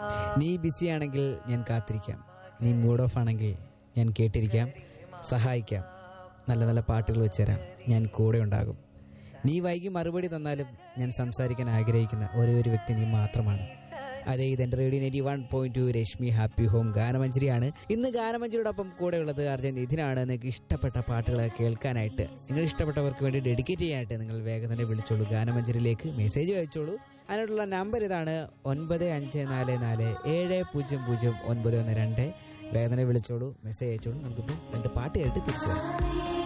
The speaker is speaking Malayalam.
നീ ബിസിയാണെങ്കിൽ ഞാൻ കാത്തിരിക്കാം നീ മൂഡ് ഓഫ് ആണെങ്കിൽ ഞാൻ കേട്ടിരിക്കാം സഹായിക്കാം നല്ല നല്ല പാട്ടുകൾ വെച്ചുതരാം ഞാൻ കൂടെ ഉണ്ടാകും നീ വൈകി മറുപടി തന്നാലും ഞാൻ സംസാരിക്കാൻ ആഗ്രഹിക്കുന്ന ഒരേ ഒരു വ്യക്തി നീ മാത്രമാണ് അതെ ഇത് എൻ്റെ radio ninety one point two Rashmi happy home ഗാനമഞ്ജരിയാണ് ഇന്ന് ഗാനമഞ്ജരിയോടൊപ്പം കൂടെയുള്ളത് അർജൻ ഇതിനാണ് നിങ്ങൾക്ക് ഇഷ്ടപ്പെട്ട പാട്ടുകൾ കേൾക്കാനായിട്ട് നിങ്ങൾ ഇഷ്ടപ്പെട്ടവർക്ക് വേണ്ടി ഡെഡിക്കേറ്റ് ചെയ്യാനായിട്ട് നിങ്ങൾ വേഗം തന്നെ വിളിച്ചോളൂ ഗാനമഞ്ജരിയിലേക്ക് മെസ്സേജ് അയച്ചോളൂ അതിനുള്ള നമ്പർ ഇതാണ് ഒൻപത് അഞ്ച് നാല് നാല് ഏഴ് പൂജ്യം പൂജ്യം ഒൻപത് ഒന്ന് രണ്ട് വേഗം തന്നെ വിളിച്ചോളൂ മെസ്സേജ് അയച്ചോളൂ നമുക്കിപ്പോൾ രണ്ട് പാട്ട് കേട്ട് തിരിച്ചു വരാം